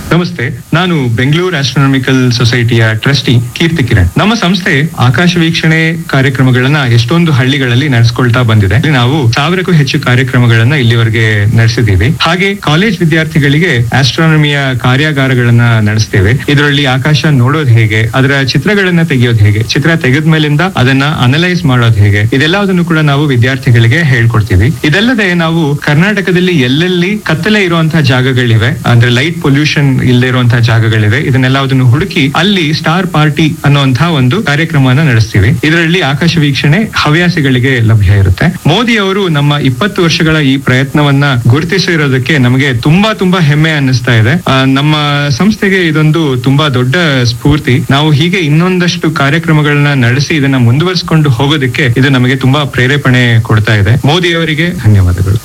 ನಮಸ್ತೆ ನಾನು ಬೆಂಗಳೂರು ಆಸ್ಟ್ರಾನಮಿಕಲ್ ಸೊಸೈಟಿಯ ಟ್ರಸ್ಟಿ ಕೀರ್ತಿ ಕಿರಣ್ ನಮ್ಮ ಸಂಸ್ಥೆ ಆಕಾಶ ವೀಕ್ಷಣೆ ಕಾರ್ಯಕ್ರಮಗಳನ್ನ ಎಷ್ಟೊಂದು ಹಳ್ಳಿಗಳಲ್ಲಿ ನಡೆಸ್ಕೊಳ್ತಾ ಬಂದಿದೆ ಇಲ್ಲಿ ನಾವು ಸಾವಿರಕ್ಕೂ ಹೆಚ್ಚು ಕಾರ್ಯಕ್ರಮಗಳನ್ನ ಇಲ್ಲಿವರೆಗೆ ನಡೆಸಿದ್ದೀವಿ ಹಾಗೆ ಕಾಲೇಜ್ ವಿದ್ಯಾರ್ಥಿಗಳಿಗೆ ಆಸ್ಟ್ರಾನಮಿಯ ಕಾರ್ಯಾಗಾರಗಳನ್ನ ನಡೆಸ್ತೇವೆ ಇದರಲ್ಲಿ ಆಕಾಶ ನೋಡೋದು ಹೇಗೆ ಅದರ ಚಿತ್ರಗಳನ್ನ ತೆಗೆಯೋದು ಹೇಗೆ ಚಿತ್ರ ತೆಗೆದ ಮೇಲಿಂದ ಅದನ್ನ ಅನಲೈಸ್ ಮಾಡೋದು ಹೇಗೆ ಇದೆಲ್ಲದನ್ನು ಕೂಡ ನಾವು ವಿದ್ಯಾರ್ಥಿಗಳಿಗೆ ಹೇಳ್ಕೊಡ್ತೀವಿ ಇದಲ್ಲದೆ ನಾವು ಕರ್ನಾಟಕದಲ್ಲಿ ಎಲ್ಲೆಲ್ಲಿ ಕತ್ತಲೆ ಇರುವಂತಹ ಜಾಗಗಳಿವೆ ಅಂದ್ರೆ ಲೈಟ್ ಪೊಲ್ಯೂಷನ್ ಇಲ್ಲದೆ ಇರುವಂತಹ ಜಾಗಗಳಿವೆ ಇದನ್ನೆಲ್ಲದನ್ನು ಹುಡುಕಿ ಅಲ್ಲಿ ಸ್ಟಾರ್ ಪಾರ್ಟಿ ಅನ್ನುವಂತಹ ಒಂದು ಕಾರ್ಯಕ್ರಮವನ್ನ ನಡೆಸ್ತೀವಿ ಇದರಲ್ಲಿ ಆಕಾಶ ವೀಕ್ಷಣೆ ಹವ್ಯಾಸಿಗಳಿಗೆ ಲಭ್ಯ ಇರುತ್ತೆ ಮೋದಿ ಅವರು ನಮ್ಮ ಇಪ್ಪತ್ತು ವರ್ಷಗಳ ಈ ಪ್ರಯತ್ನವನ್ನ ಗುರುತಿಸಿರೋದಕ್ಕೆ ನಮಗೆ ತುಂಬಾ ತುಂಬಾ ಹೆಮ್ಮೆ ಅನ್ನಿಸ್ತಾ ಇದೆ ಆ, ನಮ್ಮ ಸಂಸ್ಥೆಗೆ ಇದೊಂದು ತುಂಬಾ ದೊಡ್ಡ ಸ್ಫೂರ್ತಿ ನಾವು ಹೀಗೆ ಇನ್ನೊಂದಷ್ಟು ಕಾರ್ಯಕ್ರಮಗಳನ್ನ ನಡೆಸಿ ಇದನ್ನ ಮುಂದುವರಿಸಿಕೊಂಡು ಹೋಗೋದಕ್ಕೆ ಇದು ನಮಗೆ ತುಂಬಾ ಪ್ರೇರೇಪಣೆ ಕೊಡ್ತಾ ಇದೆ ಮೋದಿ ಅವರಿಗೆ ಧನ್ಯವಾದಗಳು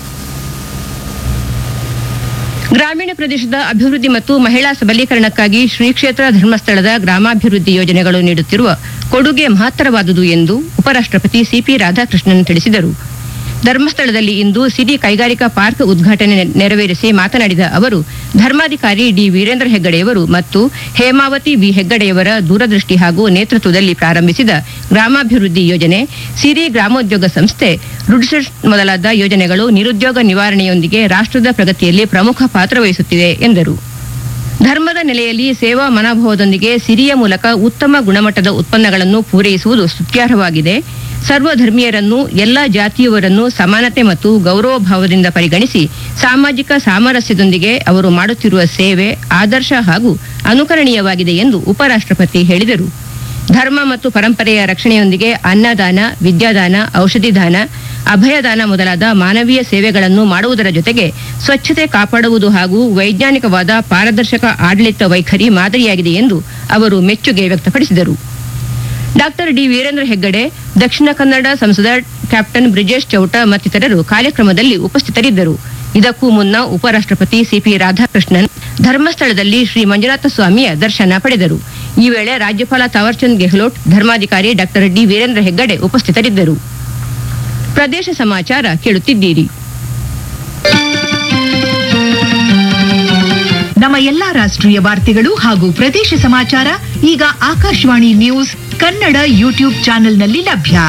ಗ್ರಾಮೀಣ ಪ್ರದೇಶದ ಅಭಿವೃದ್ಧಿ ಮತ್ತು ಮಹಿಳಾ ಸಬಲೀಕರಣಕ್ಕಾಗಿ ಶ್ರೀ ಕ್ಷೇತ್ರ ಧರ್ಮಸ್ಥಳದ ಗ್ರಾಮಾಭಿವೃದ್ಧಿ ಯೋಜನೆಗಳು ನೀಡುತ್ತಿರುವ ಕೊಡುಗೆ ಮಹತ್ತರವಾದುದು ಎಂದು ಉಪರಾಷ್ಟ್ರಪತಿ ಸಿಪಿ ರಾಧಾಕೃಷ್ಣನ್ ತಿಳಿಸಿದರು ಧರ್ಮಸ್ಥಳದಲ್ಲಿ ಇಂದು ಸಿರಿ ಕೈಗಾರಿಕಾ ಪಾರ್ಕ್ ಉದ್ಘಾಟನೆ ನೆ- ನೆರವೇರಿಸಿ ಮಾತನಾಡಿದ ಅವರು ಧರ್ಮಾಧಿಕಾರಿ ಡಿ ವೀರೇಂದ್ರ ಹೆಗ್ಗಡೆಯವರು ಮತ್ತು ಹೇಮಾವತಿ ವಿ ಹೆಗ್ಗಡೆಯವರ ದೂರದೃಷ್ಟಿ ಹಾಗೂ ನೇತೃತ್ವದಲ್ಲಿ ಪ್ರಾರಂಭಿಸಿದ ಗ್ರಾಮಾಭಿವೃದ್ಧಿ ಯೋಜನೆ ಸಿರಿ ಗ್ರಾಮೋದ್ಯೋಗ ಸಂಸ್ಥೆ ರುಡ್ಸೆಟ್ ಮೊದಲಾದ ಯೋಜನೆಗಳು ನಿರುದ್ಯೋಗ ನಿವಾರಣೆಯೊಂದಿಗೆ ರಾಷ್ಟ್ರದ ಪ್ರಗತಿಯಲ್ಲಿ ಪ್ರಮುಖ ಪಾತ್ರ ವಹಿಸುತ್ತಿವೆ ಎಂದರು ಧರ್ಮದ ನೆಲೆಯಲ್ಲಿ ಸೇವಾ ಮನೋಭಾವದೊಂದಿಗೆ ಸಿರಿಯ ಮೂಲಕ ಉತ್ತಮ ಗುಣಮಟ್ಟದ ಉತ್ಪನ್ನಗಳನ್ನು ಪೂರೈಸುವುದು ಸ್ತುತ್ಯಾರ್ಹವಾಗಿದೆ ಸರ್ವಧರ್ಮೀಯರನ್ನು ಎಲ್ಲ ಜಾತಿಯವರನ್ನು ಸಮಾನತೆ ಮತ್ತು ಗೌರವ ಭಾವದಿಂದ ಪರಿಗಣಿಸಿ ಸಾಮಾಜಿಕ ಸಾಮರಸ್ಯದೊಂದಿಗೆ ಅವರು ಮಾಡುತ್ತಿರುವ ಸೇವೆ ಆದರ್ಶ ಹಾಗೂ ಅನುಕರಣೀಯವಾಗಿದೆ ಎಂದು ಉಪರಾಷ್ಟ್ರಪತಿ ಹೇಳಿದರು ಧರ್ಮ ಮತ್ತು ಪರಂಪರೆಯ ರಕ್ಷಣೆಯೊಂದಿಗೆ ಅನ್ನದಾನ ವಿದ್ಯಾದಾನ ಔಷಧಿ ದಾನ ಅಭಯದಾನ ಮೊದಲಾದ ಮಾನವೀಯ ಸೇವೆಗಳನ್ನು ಮಾಡುವುದರ ಜೊತೆಗೆ ಸ್ವಚ್ಛತೆ ಕಾಪಾಡುವುದು ಹಾಗೂ ವೈಜ್ಞಾನಿಕವಾದ ಪಾರದರ್ಶಕ ಆಡಳಿತ ವೈಖರಿ ಮಾದರಿಯಾಗಿದೆ ಎಂದು ಅವರು ಮೆಚ್ಚುಗೆ ವ್ಯಕ್ತಪಡಿಸಿದರು ಡಾಕ್ಟರ್ ಡಿ ವೀರೇಂದ್ರ ಹೆಗ್ಗಡೆ ದಕ್ಷಿಣ ಕನ್ನಡ ಸಂಸದ ಕ್ಯಾಪ್ಟನ್ ಬ್ರಿಜೇಶ್ ಚೌಟ ಮತ್ತಿತರರು ಕಾರ್ಯಕ್ರಮದಲ್ಲಿ ಉಪಸ್ಥಿತರಿದ್ದರು ಇದಕ್ಕೂ ಮುನ್ನ ಉಪರಾಷ್ಟ್ರಪತಿ ಸಿಪಿ ರಾಧಾಕೃಷ್ಣನ್ ಧರ್ಮಸ್ಥಳದಲ್ಲಿ ಶ್ರೀ ಮಂಜುನಾಥ ಸ್ವಾಮಿಯ ದರ್ಶನ ಪಡೆದರು ಈ ವೇಳೆ ರಾಜ್ಯಪಾಲ ತಾವರ್ಚಂದ್ ಗೆಹ್ಲೋಟ್ ಧರ್ಮಾಧಿಕಾರಿ ಡಾಕ್ಟರ್ ಡಿ ವೀರೇಂದ್ರ ಹೆಗ್ಗಡೆ ಉಪಸ್ಥಿತರಿದ್ದರು ಪ್ರದೇಶ ಸಮಾಚಾರ ಕೇಳುತ್ತಿದ್ದೀರಿ ನಮ್ಮ ಎಲ್ಲಾ ರಾಷ್ಟ್ರೀಯ ವಾರ್ತೆಗಳು ಹಾಗೂ ಪ್ರದೇಶ ಸಮಾಚಾರ ಈಗ ಆಕಾಶವಾಣಿ ನ್ಯೂಸ್ ಕನ್ನಡ ಯೂಟ್ಯೂಬ್ ಚಾನೆಲ್ನಲ್ಲಿ ಲಭ್ಯ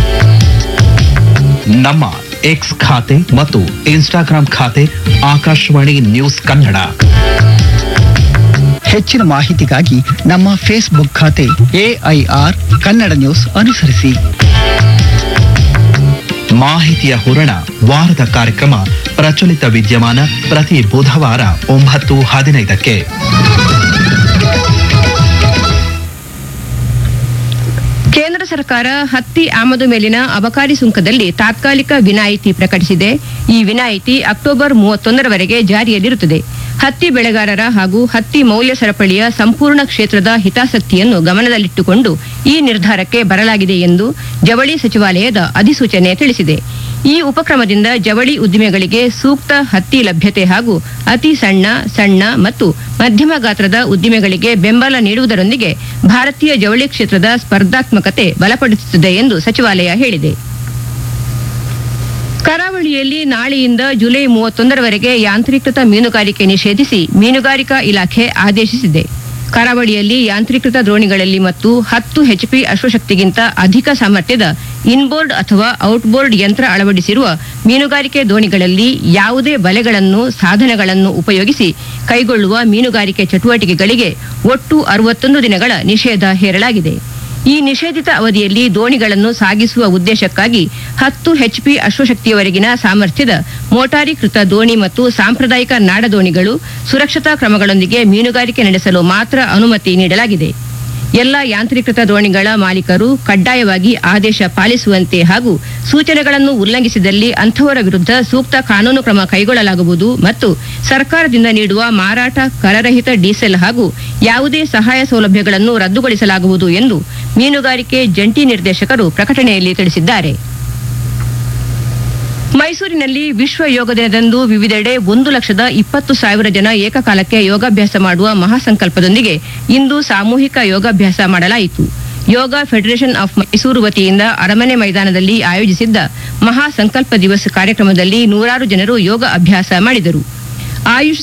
ನಮ್ಮ ಎಕ್ಸ್ ಖಾತೆ ಮತ್ತು ಇನ್ಸ್ಟಾಗ್ರಾಂ ಖಾತೆ ಆಕಾಶವಾಣಿ ನ್ಯೂಸ್ ಕನ್ನಡ ಹೆಚ್ಚಿನ ಮಾಹಿತಿಗಾಗಿ ನಮ್ಮ ಫೇಸ್ಬುಕ್ ಖಾತೆ ಎಐಆರ್ ಕನ್ನಡ ನ್ಯೂಸ್ ಅನುಸರಿಸಿ ಮಾಹಿತಿಯ ಹೂರಣ ವಾರದ ಕಾರ್ಯಕ್ರಮ ಪ್ರಚಲಿತ ವಿದ್ಯಮಾನ ಪ್ರತಿ ಬುಧವಾರ ಒಂಬತ್ತು ಹದಿನೈದಕ್ಕೆ ಕೇಂದ್ರ ಸರ್ಕಾರ ಹತ್ತಿ ಆಮದು ಮೇಲಿನ ಅಬಕಾರಿ ಸುಂಕದಲ್ಲಿ ತಾತ್ಕಾಲಿಕ ವಿನಾಯಿತಿ ಪ್ರಕಟಿಸಿದೆ ಈ ವಿನಾಯಿತಿ ಅಕ್ಟೋಬರ್ ಮೂವತ್ತೊಂದರವರೆಗೆ ಜಾರಿಯಲ್ಲಿರುತ್ತದೆ ಹತ್ತಿ ಬೆಳೆಗಾರರ ಹಾಗೂ ಹತ್ತಿ ಮೌಲ್ಯ ಸರಪಳಿಯ ಸಂಪೂರ್ಣ ಕ್ಷೇತ್ರದ ಹಿತಾಸಕ್ತಿಯನ್ನು ಗಮನದಲ್ಲಿಟ್ಟುಕೊಂಡು ಈ ನಿರ್ಧಾರಕ್ಕೆ ಬರಲಾಗಿದೆ ಎಂದು ಜವಳಿ ಸಚಿವಾಲಯದ ಅಧಿಸೂಚನೆ ತಿಳಿಸಿದೆ ಈ ಉಪಕ್ರಮದಿಂದ ಜವಳಿ ಉದ್ದಿಮೆಗಳಿಗೆ ಸೂಕ್ತ ಹತ್ತಿ ಲಭ್ಯತೆ ಹಾಗೂ ಅತಿ ಸಣ್ಣ ಸಣ್ಣ ಮತ್ತು ಮಧ್ಯಮ ಗಾತ್ರದ ಉದ್ದಿಮೆಗಳಿಗೆ ಬೆಂಬಲ ನೀಡುವುದರೊಂದಿಗೆ ಭಾರತೀಯ ಜವಳಿ ಕ್ಷೇತ್ರದ ಸ್ಪರ್ಧಾತ್ಮಕತೆ ಬಲಪಡಿಸುತ್ತದೆ ಎಂದು ಸಚಿವಾಲಯ ಹೇಳಿದೆ ಕರಾವಳಿಯಲ್ಲಿ ನಾಳೆಯಿಂದ ಜುಲೈ ಮೂವತ್ತೊಂದರವರೆಗೆ ಯಾಂತ್ರೀಕೃತ ಮೀನುಗಾರಿಕೆ ನಿಷೇಧಿಸಿ ಮೀನುಗಾರಿಕಾ ಇಲಾಖೆ ಆದೇಶಿಸಿದೆ ಕರಾವಳಿಯಲ್ಲಿ ಯಾಂತ್ರೀಕೃತ ದೋಣಿಗಳಲ್ಲಿ ಮತ್ತು ಹತ್ತು ಎಚ್ಪಿ ಅಶ್ವಶಕ್ತಿಗಿಂತ ಅಧಿಕ ಸಾಮರ್ಥ್ಯದ ಇನ್ಬೋರ್ಡ್ ಅಥವಾ ಔಟ್ಬೋರ್ಡ್ ಯಂತ್ರ ಅಳವಡಿಸಿರುವ ಮೀನುಗಾರಿಕೆ ದೋಣಿಗಳಲ್ಲಿ ಯಾವುದೇ ಬಲೆಗಳನ್ನು ಸಾಧನಗಳನ್ನು ಉಪಯೋಗಿಸಿ ಕೈಗೊಳ್ಳುವ ಮೀನುಗಾರಿಕೆ ಚಟುವಟಿಕೆಗಳಿಗೆ ಒಟ್ಟು ಅರವತ್ತೊಂದು ದಿನಗಳ ನಿಷೇಧ ಹೇರಲಾಗಿದೆ ಈ ನಿಷೇಧಿತ ಅವಧಿಯಲ್ಲಿ ದೋಣಿಗಳನ್ನು ಸಾಗಿಸುವ ಉದ್ದೇಶಕ್ಕಾಗಿ ಹತ್ತು ಎಚ್ಪಿ ಅಶ್ವಶಕ್ತಿಯವರೆಗಿನ ಸಾಮರ್ಥ್ಯದ ಮೋಟಾರೀಕೃತ ದೋಣಿ ಮತ್ತು ಸಾಂಪ್ರದಾಯಿಕ ನಾಡ ದೋಣಿಗಳು ಸುರಕ್ಷತಾ ಕ್ರಮಗಳೊಂದಿಗೆ ಮೀನುಗಾರಿಕೆ ನಡೆಸಲು ಮಾತ್ರ ಅನುಮತಿ ನೀಡಲಾಗಿದೆ ಎಲ್ಲ ಯಾಂತ್ರೀಕೃತ ದೋಣಿಗಳ ಮಾಲೀಕರು ಕಡ್ಡಾಯವಾಗಿ ಆದೇಶ ಪಾಲಿಸುವಂತೆ ಹಾಗೂ ಸೂಚನೆಗಳನ್ನು ಉಲ್ಲಂಘಿಸಿದಲ್ಲಿ ಅಂಥವರ ವಿರುದ್ಧ ಸೂಕ್ತ ಕಾನೂನು ಕ್ರಮ ಕೈಗೊಳ್ಳಲಾಗುವುದು ಮತ್ತು ಸರ್ಕಾರದಿಂದ ನೀಡುವ ಮಾರಾಟ ಕರರಹಿತ ಡೀಸೆಲ್ ಹಾಗೂ ಯಾವುದೇ ಸಹಾಯ ಸೌಲಭ್ಯಗಳನ್ನು ರದ್ದುಗೊಳಿಸಲಾಗುವುದು ಎಂದು ಮೀನುಗಾರಿಕೆ ಜಂಟಿ ನಿರ್ದೇಶಕರು ಪ್ರಕಟಣೆಯಲ್ಲಿ ತಿಳಿಸಿದ್ದಾರೆ ಮೈಸೂರಿನಲ್ಲಿ ವಿಶ್ವ ಯೋಗ ದಿನದಂದು ವಿವಿಧೆಡೆ ಒಂದು ಲಕ್ಷದ ಇಪ್ಪತ್ತು ಸಾವಿರ ಜನ ಏಕಕಾಲಕ್ಕೆ ಯೋಗಾಭ್ಯಾಸ ಮಾಡುವ ಮಹಾಸಂಕಲ್ಪದೊಂದಿಗೆ ಇಂದು ಸಾಮೂಹಿಕ ಯೋಗಾಭ್ಯಾಸ ಮಾಡಲಾಯಿತು ಯೋಗ ಫೆಡರೇಷನ್ ಆಫ್ ಮೈಸೂರು ವತಿಯಿಂದ ಅರಮನೆ ಮೈದಾನದಲ್ಲಿ ಆಯೋಜಿಸಿದ್ದ ಮಹಾ ಸಂಕಲ್ಪ ದಿವಸ್ ಕಾರ್ಯಕ್ರಮದಲ್ಲಿ ನೂರಾರು ಜನರು ಯೋಗ ಅಭ್ಯಾಸ ಮಾಡಿದರು ಆಯುಷ್